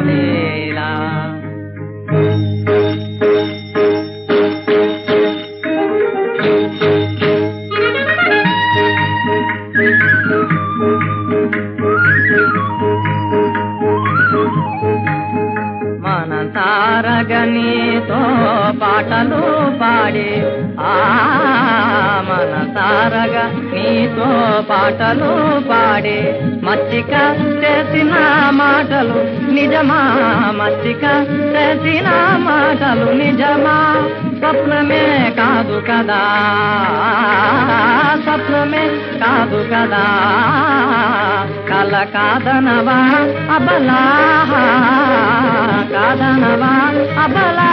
లీలా మన తారగనితో పాటలు పాడి ఆ మన తారగ నీతో పాటలు పాడి మచ్చిక చేసిన మాటలు నిజమా మచ్చిక చేసిన మాటలు నిజమా స్వప్నమే కాదు కదా స్వప్నమే కాదు కదా కల కాదనవా అబలా కాదనవా అబలా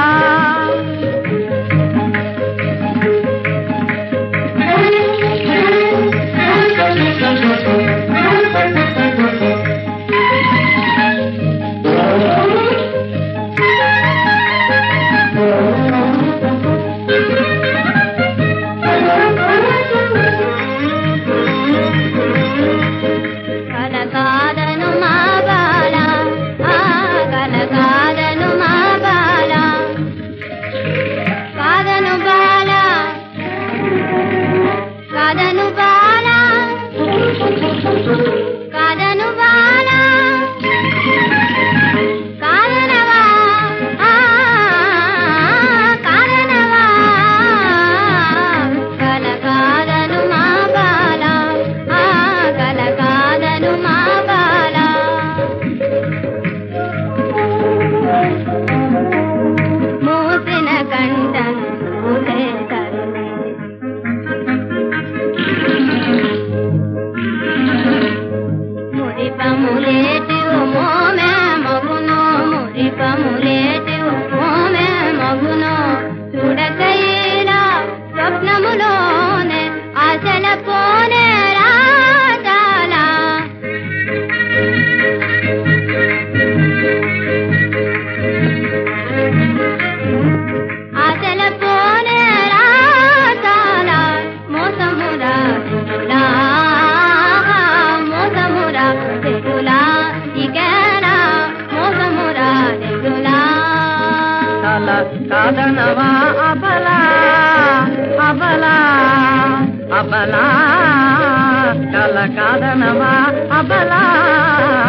కల కాదను మా బాల ఆ కల కాదను మా బాల కాదను బాల కాదను బాల కాదను బాల కాదనవా ఆ కాదనవా కల కాదను మా బాల ఆ కల కాదను మా బాల మూసిన కంటను మూసే తరుణే మురిపములేటివు మోమే మగును మురిపములేటివు మోమే మగును చూడకైలా స్వప్నములోనే ఆశల పోనే రాజాలా ఆశల పోనే రాజాలా మోసమురా దిగులా మోసమురా దిగులా ఇకనా మోసమురా దిగులా కల కాదనవా అబలా అబలా అబలా కల కాదనవా అబలా